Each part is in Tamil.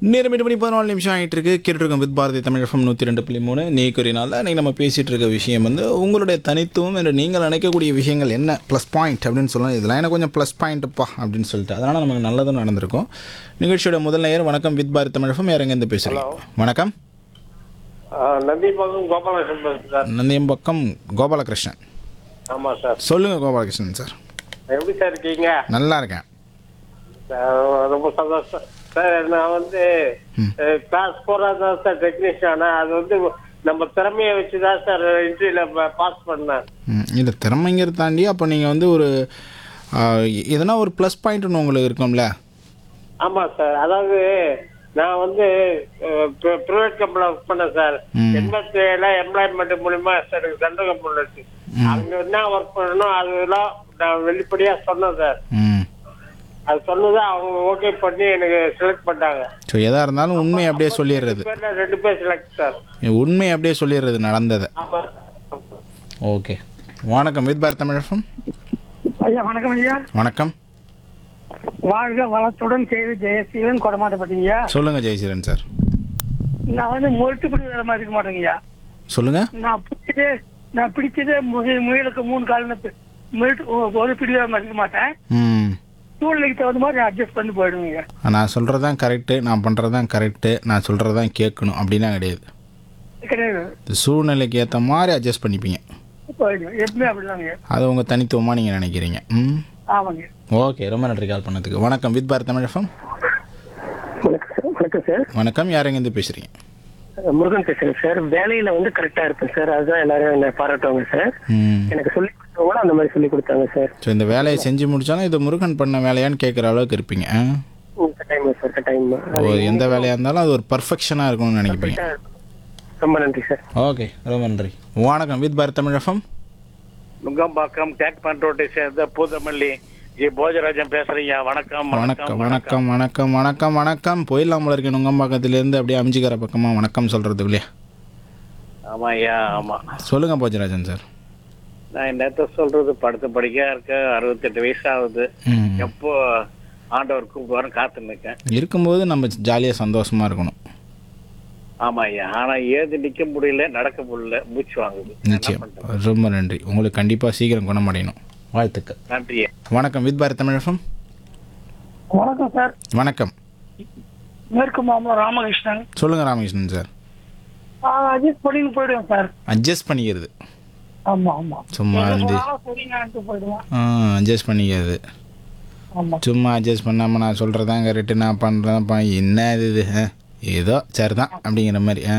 நேரம் எட்டு மணி பதினாலு நிமிஷம் ஆகிட்டு இருக்கு கேட்டுருக்கோம் வித் பாரதி தமிழ் எஃப்எம் நூற்றி ரெண்டு புள்ளி மூணு நீக்குறினால இன்னைக்கு நம்ம பேசிகிட்டு இருக்க விஷயம் வந்து உங்களுடைய தனித்துவம் என்று நீங்கள் நினைக்கக்கூடிய விஷயங்கள் என்ன ப்ளஸ் பாயிண்ட் அப்படின்னு சொல்லலாம் இதெல்லாம் எனக்கு கொஞ்சம் ப்ளஸ் பாயிண்ட்டுப்பா அப்படின்னு சொல்லிட்டு அதனால் நமக்கு நல்லதும் நடந்திருக்கும் நிகழ்ச்சியோட முதல் நேயர் வணக்கம் வித் பாரதி தமிழ் எஃப்எம் யாருங்க பேசுகிறீங்க வணக்கம் நந்திபாக்கம் கோபாலகிருஷ்ணன் பேசுறேன் சார் நந்தியம்பக்கம் கோபாலகிருஷ்ணன் ஆமாம் சார் சொல்லுங்கள் கோபாலகிருஷ்ணன் சார் எப்படி சார் இருக்கீங்க நல்லா இருக்கேன் சார், ரொம்ப சந்தோஷம் சார் நான் வந்து கிளாஸ் ஃபோராக தான் சார் டெக்னீஷியன் அது வந்து நம்ம திறமையை வச்சு தான் சார் இன்டர்வியூவில் பாஸ் பண்ணேன் ம், இந்த திறமைங்கிறத தாண்டி அப்போ நீங்கள் வந்து ஒரு ஆ, எதனா ஒரு ப்ளஸ் பாயிண்ட்னு உங்களுக்கு இருக்கும்ல ஆமாம் சார் அதாவது நான் வந்து ப்ரைவேட் கம்பெனியில் ஒர்க் பண்ணேன் சார் ம். எண்பத்தி ஏழு எம்ப்ளாய்மெண்ட் மூலியமா சார் எனக்கு சென்ட்ரல் கம்பெனியில் இருக்கு அங்கே என்ன ஒர்க் பண்ணணும் அதெல்லாம் நான் வெளிப்படையாக சொன்னேன் சார் ம் அது சொன்னது அவங்க ஓகே பண்ணி எனக்கு செலக்ட் பண்ணாங்க ஸோ எதாக இருந்தாலும் உண்மை அப்படியே சொல்லிடுறது பேர்ல ரெண்டு பேர் செலக்ட் சார் உண்மை அப்படியே சொல்லிடுறது நடந்ததை ஆமா ஓகே வணக்கம் வித் பாரத் தமிழகம் ஐயா வணக்கம் ஐயா வணக்கம் வாழ்க வளத்துடன் செய்து ஜெயசீலன் கொடமாட்டப்பட்டீங்க சொல்லுங்க ஜெயசீரன் சார் நான் வந்து முரட்டுப்படி வேலை மாதிரி இருக்க மாட்டேங்கய்யா சொல்லுங்க நான் பிடிச்சதே நான் பிடிச்சதே முயல் முயலுக்கு மூணு கால்னு முயல் ஒரு பிடி வேலை மாதிரி இருக்க மாட்டேன் ம் சூழ்நிலைக்கு தகுந்த மாதிரி அட்ஜஸ்ட் பண்ணி போயிடுவீங்க நான் சொல்கிறது தான் கரெக்டு நான் பண்ணுறது தான் கரெக்டு நான் சொல்கிறது தான் கேட்கணும் அப்படிலாம் கிடையாது கிடையாது இந்த சூழ்நிலைக்கு ஏற்ற மாதிரி அட்ஜஸ்ட் பண்ணிப்பீங்க போயிடுவேன் எப்பவுமே அப்படிதாங்க அது உங்கள் தனித்துவமாக நீங்கள் நினைக்கிறீங்க ம் ஆமாங்க ஓகே ரொம்ப நன்றி கால் பண்ணதுக்கு வணக்கம் வித் பாரத் தமிழகம் வணக்கம் சார் வணக்கம் சார் வணக்கம் யாரெங்கேருந்து பேசுகிறீங்க முருகன் பேசுறேன் சார் வேலையில வந்து கரெக்டா இருப்பேன் சார் அதுதான் எல்லாரும் என்ன பாராட்டுவாங்க சார் ம் எனக்கு சொல்லி கொடுத்தவங்களும் அந்த மாதிரி சொல்லி கொடுத்தாங்க சார் ஸோ இந்த வேலையை செஞ்சு முடிச்சாலும் இது முருகன் பண்ண வேலையான்னு கேட்குற அளவுக்கு இருப்பீங்க ஆ? கட்டாயமா சார் கட்டாயமா ஓ எந்த வேலையாக இருந்தாலும் அது ஒரு பர்ஃபெக்ஷனாக இருக்கணும்னு நினைப்பீங்க ரொம்ப நன்றி சார் ஓகே ரொம்ப நன்றி வணக்கம் வித் பாரத் தமிழகம் நுங்கம்பாக்கம் டேக் பண்ரோட்டை சேர்ந்த பூதமல்லி ஜி போஜராஜன் பேசுறீங்க வணக்கம் வணக்கம் வணக்கம் வணக்கம் வணக்கம் வணக்கம் போயிடலாம் போல இருக்கு நுங்கம்பாக்கத்துலேருந்து அப்படியே அமிஞ்சிக்கிற பக்கமாக வணக்கம் சொல்கிறதுக்குள்ளே ஆமா ஐயா ஆமா சொல்லுங்கள் போஜராஜன் சார் நான் என்னத்த சொல்றது படுத்து படிக்க இருக்க அறுபத்தெட்டு வயசு ஆகுது ம் எப்போ ஆண்டவர் கூப்பிடுவாரு காத்து நிற்கேன் இருக்கும்போது நம்ம ஜாலியாக சந்தோஷமாக இருக்கணும் ஆமா ஐயா ஆனா ஏது நிக்க முடியல நடக்க முடியல மூச்சு வாங்குது என்ன நிச்சயம் பண்றது? ரொம்ப நன்றி உங்களுக்கு கண்டிப்பாக சீக்கிரம் குணமடையணும் வாழ்த்துக்கள் நன்றி ஐயா. வணக்கம் வித் பாரத் தமிழகம் வணக்கம் சார் வணக்கம் மேற்கு மாமலம் ராமகிருஷ்ணன் சொல்லுங்கள் ராமகிருஷ்ணன் சார் அட்ஜஸ்ட் பண்ணின்னு போயிடுவேன் சார் அட்ஜஸ்ட் பண்ணிக்கிறது ஆமா ஆமா சும்மா வந்து சரிங்கன்ட்டு போயிடுவேன் அட்ஜஸ்ட் பண்ணிக்கிறது ஆமா சும்மா அட்ஜஸ்ட் பண்ணாமல் நான் சொல்கிறதான் கரெக்டு நான் பண்ணுறேன்ப்பா என்ன இது இது ஆ? ஏதோ சரிதான் அப்படிங்கிற மாதிரி ஆ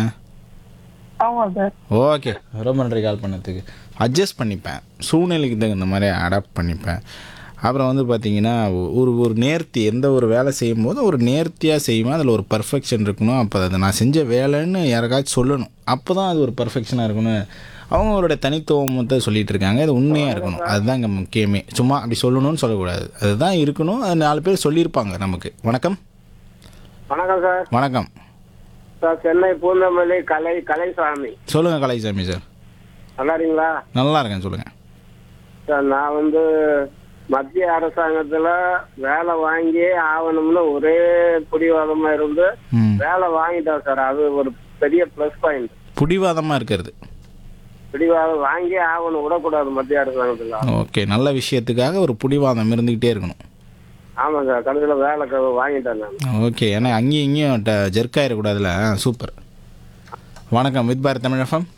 ஆமா சார் ஓகே ரொம்ப நன்றி கால் பண்ணதுக்கு அட்ஜஸ்ட் பண்ணிப்பேன் சூழ்நிலைக்கு தகுந்த மாதிரி அடாப்ட் பண்ணிப்பேன் அப்புறம் வந்து பார்த்தீங்கன்னா ஒரு ஒரு நேர்த்தி எந்த ஒரு வேலை செய்யும் போது ஒரு நேர்த்தியாக செய்வேன் அதில் ஒரு பர்ஃபெக்ஷன் இருக்கணும் அப்போ அதை நான் செஞ்ச வேலைன்னு யாருக்காச்சும் சொல்லணும் அப்போ தான் அது ஒரு பர்ஃபெக்ஷனாக இருக்கணும் அவங்களோட தனித்துவத்தை சொல்லிட்டு இருக்காங்க இது உண்மையாக இருக்கணும் அதுதான் இங்கே முக்கியமே சும்மா அப்படி சொல்லணும்னு சொல்லக்கூடாது அதுதான் இருக்கணும் அது நாலு பேர் சொல்லியிருப்பாங்க நமக்கு வணக்கம் வணக்கம் சார் வணக்கம் சார் சென்னை பூந்தமல்லி கலை கலைசாமி சொல்லுங்கள் கலைசாமி சார் நல்லா இருக்கீங்களா நல்லா இருக்கேன் சொல்லுங்கள் சார் நான் வந்து மத்திய அரசாங்கத்துல வேலை வாங்கி ஆகணும்னு ஒரே பிடிவாதமா இருந்து ம் வேலை வாங்கிட்டேன் சார் அது ஒரு பெரிய ப்ளஸ் பாயிண்ட் பிடிவாதமாக இருக்கிறது பிடிவாதம் வாங்கி ஆகணும் விடக்கூடாது மத்திய அரசாங்கத்துல ஓகே நல்ல விஷயத்துக்காக ஒரு பிடிவாதம் இருந்துக்கிட்டே இருக்கணும் ஆமா சார் கடைசியில் வேலை க- வாங்கிட்டேன் நான் ஓகே ஏன்னா அங்கேயும் இங்கேயும் ட ஜெர்க்காயிடக்கூடாதுல ஆ சூப்பர் வணக்கம் வித் பாரத் தமிழகம்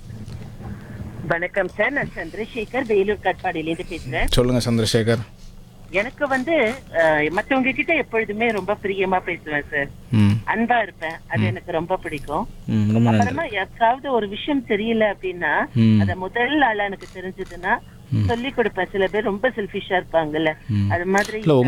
வணக்கம் சார் நான் சந்திரசேகர் வேலூர் கட்பாடியிலேருந்து பேசுறேன் சொல்லுங்கள் சந்திரசேகர் எனக்கு வந்து அஹ், மத்தவங்க கிட்ட எப்பொழுதுமே ரொம்ப பிரியமா பேசுவேன் சார் ம் அன்பா இருப்பேன் அது எனக்கு ரொம்ப பிடிக்கும் ம் ரொம்ப நன்றி அப்புறமா யாருக்காவது ஒரு விஷயம் தெரியல அப்படின்னா ம் அத முதல் ஆளா எனக்கு தெரிஞ்சதுன்னா சொல்லி கொடுப்பேன் சில பேர் ரொம்ப செல்ஃபிஷா இருப்பாங்கல்ல அது மாதிரி இல்லை